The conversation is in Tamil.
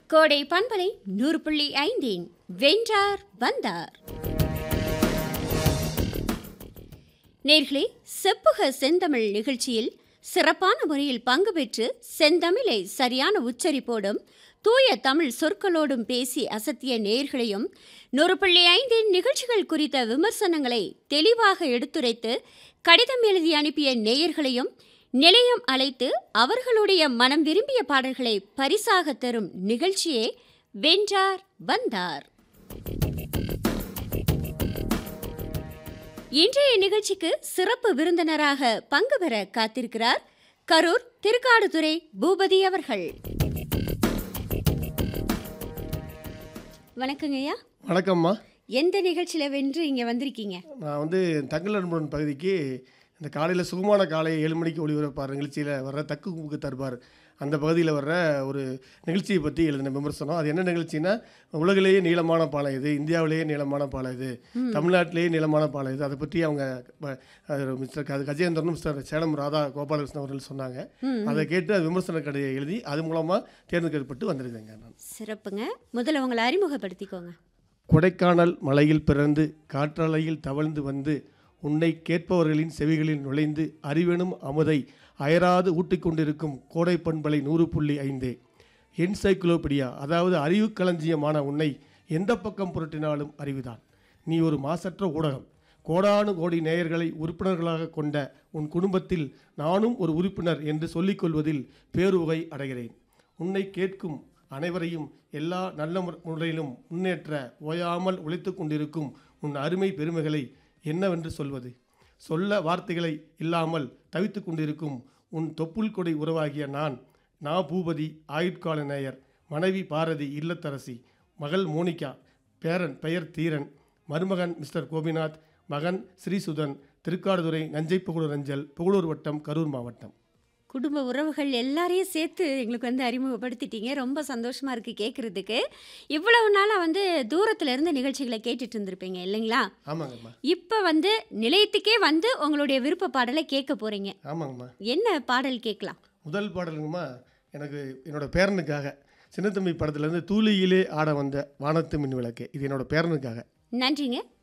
கோடை பண்பலை நூறு புள்ளி ஐந்தின் வென்றார் வந்தார் நேர்களே செப்புக செந்தமிழ் நிகழ்ச்சியில் சிறப்பான முறையில் பங்கு பெற்று செந்தமிழை சரியான உச்சரிப்போடும் தூய தமிழ் சொற்களோடும் பேசி அசத்திய நேர்களையும் நூறு புள்ளி ஐந்தின் நிகழ்ச்சிகள் குறித்த விமர்சனங்களை தெளிவாக எடுத்துரைத்து கடிதம் எழுதி அனுப்பிய நேயர்களையும் நிலையம் அழைத்து அவர்களுடைய மனம் விரும்பிய பாடல்களை பரிசாக தரும் நிகழ்ச்சியே வென்றார் வந்தார் இன்றைய நிகழ்ச்சிக்கு சிறப்பு விருந்தினராக பங்கு பெற காத்திருக்கிறார் கரூர் திருக்காடுதுறை பூபதி அவர்கள் வணக்கங்க ஐயா வணக்கம்மா எந்த நிகழ்ச்சியில் வென்று இங்கே வந்திருக்கீங்க நான் வந்து தங்கல் நண்பன் பகுதிக்கு இந்த காலையில் சுகமான காலை ஏழு மணிக்கு ஒளிபரப்பார் நிகழ்ச்சியில் வர்ற தக்கு குமுக்கு தருவார் அந்த பகுதியில் வர்ற ஒரு நிகழ்ச்சியை பற்றி எழுதின விமர்சனம் அது என்ன நிகழ்ச்சின்னா உலகிலேயே நீளமான பாலம் இது இந்தியாவிலேயே நீளமான பாலம் இது தமிழ்நாட்டிலேயே நீளமான பாலம் இது அதை பற்றி அவங்க ப- அது மிஸ்டர் க- கஜேந்திரனும் மிஸ்டர் சேலம் ராதா கோபாலகிருஷ்ணன் அவர்கள் சொன்னாங்க அதை கேட்டு அது விமர்சன கடையை எழுதி அது மூலமாக தேர்ந்தெடுக்கப்பட்டு வந்திருக்கேங்க நான் சிறப்புங்க முதல்ல உங்களை அறிமுகப்படுத்திக்கோங்க கொடைக்கானல் மலையில் பிறந்து காற்றலையில் தவழ்ந்து வந்து உன்னை கேட்பவர்களின் செவிகளில் நுழைந்து அறிவெனும் அமுதை அயராது ஊட்டிக்கொண்டிருக்கும் கோடை பண்பலை நூறு புள்ளி ஐந்தே என்சைக்ளோபீடியா அதாவது அறிவு களஞ்சியமான உன்னை எந்த பக்கம் புரட்டினாலும் அறிவுதான் நீ ஒரு மாசற்ற ஊடகம் கோடானு கோடி நேயர்களை உறுப்பினர்களாக கொண்ட உன் குடும்பத்தில் நானும் ஒரு உறுப்பினர் என்று சொல்லிக்கொள்வதில் பேருவகை அடைகிறேன் உன்னை கேட்கும் அனைவரையும் எல்லா நல்ல முற- முறையிலும் முன்னேற்ற ஓயாமல் உழைத்து கொண்டிருக்கும் உன் அருமை பெருமைகளை என்னவென்று சொல்வது சொல்ல வார்த்தைகளை இல்லாமல் தவித்து கொண்டிருக்கும் உன் தொப்புள் கொடை உறவாகிய நான் நா பூபதி ஆயுட்கால நேயர் மனைவி பாரதி இல்லத்தரசி மகள் மோனிகா பேரன் பெயர் தீரன் மருமகன் மிஸ்டர் கோபிநாத் மகன் ஸ்ரீசுதன் திருக்காடுதுறை நஞ்சை புகழூர் அஞ்சல் புகழூர் வட்டம் கரூர் மாவட்டம் குடும்ப உறவுகள் எல்லாரையும் சேர்த்து எங்களுக்கு வந்து அறிமுகப்படுத்திட்டீங்க ரொம்ப சந்தோஷமா இருக்கு கேட்கறதுக்கு இவ்வளவு நாளாக வந்து தூரத்துல இருந்து நிகழ்ச்சிகளை கேட்டுட்டு இருந்திருப்பீங்க இல்லைங்களா ஆமாங்கம்மா இப்போ வந்து நிலையத்துக்கே வந்து உங்களுடைய விருப்ப பாடலை கேட்க போறீங்க ஆமாங்கம்மா என்ன பாடல் கேட்கலாம் முதல் பாடலுங்கம்மா எனக்கு என்னோட பேரனுக்காக சின்னத்தம்பி படத்துலேருந்து தூளியிலே ஆட வந்த வானத்து மின் விளக்கு இது என்னோட பேரனுக்காக நன்றிங்க